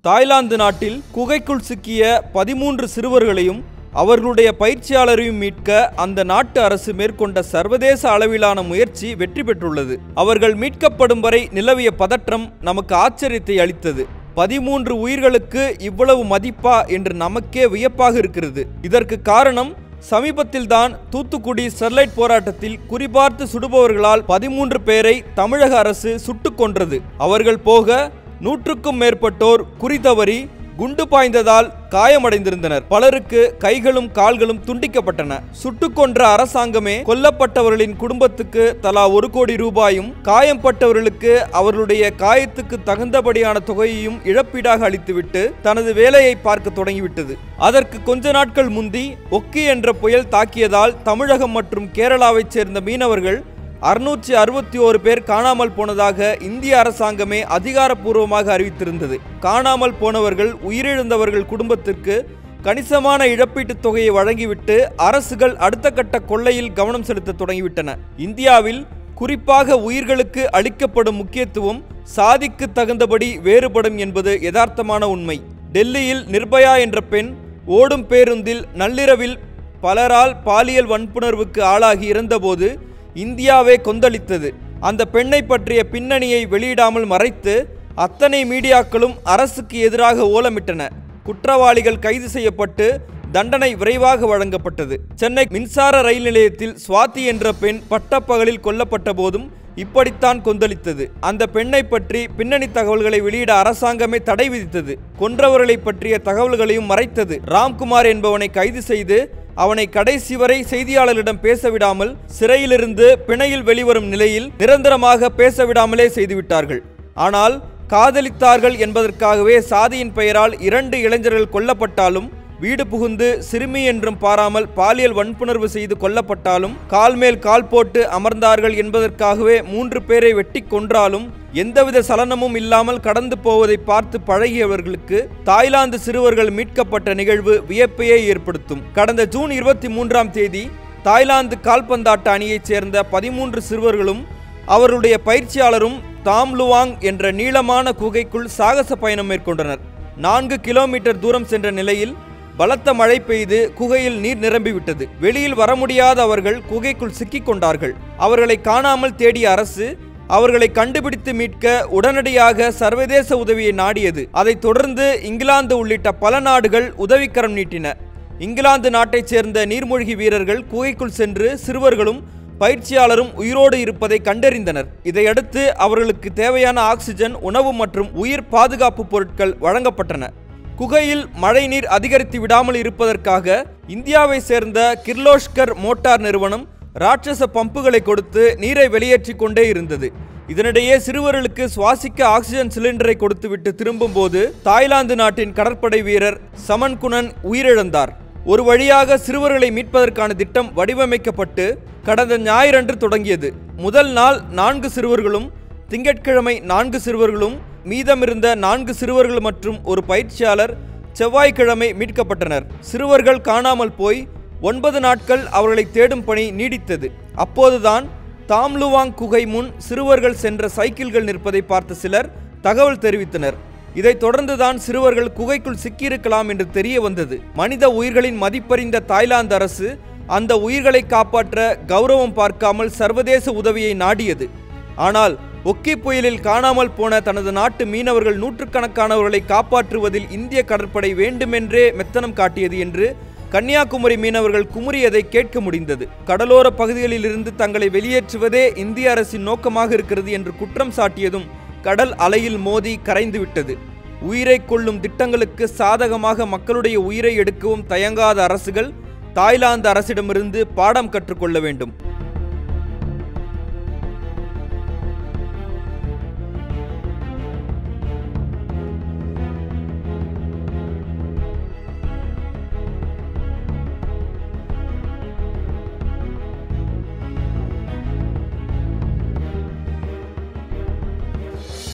Thailand நாட்டில் குகைக்குள் சிக்கிய பதிமூன்று சிறுவர்களையும் அவர்களுடைய பயிற்சியாளரையும் மீட்க அந்த நாட்டு அரசு மேற்கொண்ட சர்வதேச அளவிலான முயற்சி வெற்றி பெற்றுள்ளது அவர்கள் மீட்கப்படும் வரை நிலவிய பதற்றம் நமக்கு ஆச்சரியத்தை அளித்தது பதிமூன்று உயிர்களுக்கு இவ்வளவு மதிப்பா என்று நமக்கே வியப்பாக இருக்கிறது இதற்கு காரணம் சமீபத்தில்தான் தூத்துக்குடி ஸ்டெர்லைட் போராட்டத்தில் குறிபார்த்து சுடுபவர்களால் பதிமூன்று பேரை தமிழக அரசு சுட்டுக் கொன்றது அவர்கள் போக நூற்றுக்கும் மேற்பட்டோர் குறிதவறி குண்டு பாய்ந்ததால் காயமடைந்திருந்தனர் பலருக்கு கைகளும் கால்களும் துண்டிக்கப்பட்டன சுட்டுக் கொன்ற அரசாங்கமே கொல்லப்பட்டவர்களின் குடும்பத்துக்கு தலா ஒரு கோடி ரூபாயும் காயம்பட்டவர்களுக்கு அவர்களுடைய காயத்துக்கு தகுந்தபடியான தொகையையும் இழப்பீடாக அளித்துவிட்டு தனது வேலையை பார்க்க தொடங்கிவிட்டது அதற்கு கொஞ்ச நாட்கள் முந்தி ஒக்கி என்ற புயல் தாக்கியதால் தமிழகம் மற்றும் கேரளாவைச் சேர்ந்த மீனவர்கள் அறுநூற்றி அறுபத்தி ஓரு பேர் காணாமல் போனதாக இந்திய அரசாங்கமே அதிகாரப்பூர்வமாக அறிவித்திருந்தது காணாமல் போனவர்கள் உயிரிழந்தவர்கள் குடும்பத்திற்கு கணிசமான இழப்பீட்டுத் தொகையை வழங்கிவிட்டு அரசுகள் அடுத்த கட்ட கொள்ளையில் கவனம் செலுத்த தொடங்கிவிட்டன இந்தியாவில் குறிப்பாக உயிர்களுக்கு அளிக்கப்படும் முக்கியத்துவம் சாதிக்கு தகுந்தபடி வேறுபடும் என்பது யதார்த்தமான உண்மை டெல்லியில் நிர்பயா என்ற பெண் ஓடும் பேருந்தில் நள்ளிரவில் பலரால் பாலியல் வன்புணர்வுக்கு ஆளாகி இறந்தபோது இந்தியாவே கொந்தளித்தது அந்த பெண்ணை பற்றிய பின்னணியை வெளியிடாமல் மறைத்து அத்தனை மீடியாக்களும் அரசுக்கு எதிராக ஓலமிட்டன குற்றவாளிகள் கைது செய்யப்பட்டு தண்டனை விரைவாக வழங்கப்பட்டது சென்னை மின்சார ரயில் நிலையத்தில் சுவாதி என்ற பெண் பட்டப்பகலில் கொல்லப்பட்ட போதும் இப்படித்தான் கொந்தளித்தது அந்த பெண்ணை பற்றி பின்னணி தகவல்களை வெளியிட அரசாங்கமே தடை விதித்தது கொன்றவர்களை பற்றிய தகவல்களையும் மறைத்தது ராம்குமார் என்பவனை கைது செய்து அவனை கடைசி வரை செய்தியாளர்களிடம் பேச விடாமல் சிறையிலிருந்து பிணையில் வெளிவரும் நிலையில் நிரந்தரமாக பேச விடாமலே செய்துவிட்டார்கள் ஆனால் காதலித்தார்கள் என்பதற்காகவே சாதியின் பெயரால் இரண்டு இளைஞர்கள் கொல்லப்பட்டாலும் வீடு புகுந்து சிறுமி என்றும் பாராமல் பாலியல் வன்புணர்வு செய்து கொல்லப்பட்டாலும் கால் மேல் கால் போட்டு அமர்ந்தார்கள் என்பதற்காகவே மூன்று பேரை வெட்டி கொன்றாலும் எந்தவித சலனமும் இல்லாமல் கடந்து போவதை பார்த்து பழகியவர்களுக்கு தாய்லாந்து சிறுவர்கள் மீட்கப்பட்ட நிகழ்வு வியப்பையே ஏற்படுத்தும் கடந்த ஜூன் இருபத்தி மூன்றாம் தேதி தாய்லாந்து கால்பந்தாட்ட அணியைச் சேர்ந்த பதிமூன்று சிறுவர்களும் அவருடைய பயிற்சியாளரும் தாம்லுவாங் என்ற நீளமான குகைக்குள் சாகச பயணம் மேற்கொண்டனர் நான்கு கிலோமீட்டர் தூரம் சென்ற நிலையில் பலத்த மழை பெய்து குகையில் நீர் நிரம்பிவிட்டது வெளியில் வர முடியாத அவர்கள் குகைக்குள் சிக்கிக் கொண்டார்கள் அவர்களை காணாமல் தேடிய அரசு அவர்களை கண்டுபிடித்து மீட்க உடனடியாக சர்வதேச உதவியை நாடியது அதைத் தொடர்ந்து இங்கிலாந்து உள்ளிட்ட பல நாடுகள் உதவிக்கரம் நீட்டின இங்கிலாந்து நாட்டைச் சேர்ந்த நீர்மூழ்கி வீரர்கள் குகைக்குள் சென்று சிறுவர்களும் பயிற்சியாளரும் உயிரோடு இருப்பதை கண்டறிந்தனர் இதையடுத்து அவர்களுக்கு தேவையான ஆக்சிஜன் உணவு மற்றும் உயிர் பாதுகாப்பு பொருட்கள் வழங்கப்பட்டன குகையில் மழைநீர் அதிகரித்து விடாமல் இருப்பதற்காக இந்தியாவை சேர்ந்த கிர்லோஷ்கர் மோட்டார் நிறுவனம் ராட்சச பம்புகளை கொடுத்து நீரை வெளியேற்றிக் கொண்டே இருந்தது இதனிடையே சிறுவர்களுக்கு சுவாசிக்க ஆக்சிஜன் சிலிண்டரை கொடுத்துவிட்டு திரும்பும்போது தாய்லாந்து நாட்டின் கடற்படை வீரர் சமன் குணன் உயிரிழந்தார் ஒரு வழியாக சிறுவர்களை மீட்பதற்கான திட்டம் வடிவமைக்கப்பட்டு கடந்த ஞாயிறன்று தொடங்கியது முதல் நாள் நான்கு சிறுவர்களும் திங்கட்கிழமை நான்கு சிறுவர்களும் மீதமிருந்த நான்கு சிறுவர்கள் மற்றும் ஒரு பயிற்சியாளர் செவ்வாய்க்கிழமை மீட்கப்பட்டனர் சிறுவர்கள் காணாமல் போய் ஒன்பது நாட்கள் அவர்களை தேடும் பணி நீடித்தது அப்போதுதான் தாம்லுவாங் குகை முன் சிறுவர்கள் சென்ற சைக்கிள்கள் நிற்பதை பார்த்த சிலர் தகவல் தெரிவித்தனர் இதைத் தொடர்ந்துதான் சிறுவர்கள் குகைக்குள் சிக்கியிருக்கலாம் என்று தெரிய வந்தது மனித உயிர்களின் மதிப்பறிந்த தாய்லாந்து அரசு அந்த உயிர்களை காப்பாற்ற கௌரவம் பார்க்காமல் சர்வதேச உதவியை நாடியது ஆனால் ஒக்கி புயலில் காணாமல் போன தனது நாட்டு மீனவர்கள் நூற்றுக்கணக்கானவர்களை காப்பாற்றுவதில் இந்திய கடற்படை வேண்டுமென்றே மெத்தனம் காட்டியது என்று கன்னியாகுமரி மீனவர்கள் குமுறியதை கேட்க முடிந்தது கடலோர பகுதிகளில் இருந்து தங்களை வெளியேற்றுவதே இந்திய அரசின் நோக்கமாக இருக்கிறது என்று குற்றம் சாட்டியதும் கடல் அலையில் மோதி கரைந்து விட்டது உயிரை கொள்ளும் திட்டங்களுக்கு சாதகமாக மக்களுடைய உயிரை எடுக்கவும் தயங்காத அரசுகள் தாய்லாந்து அரசிடமிருந்து பாடம் கற்றுக்கொள்ள வேண்டும்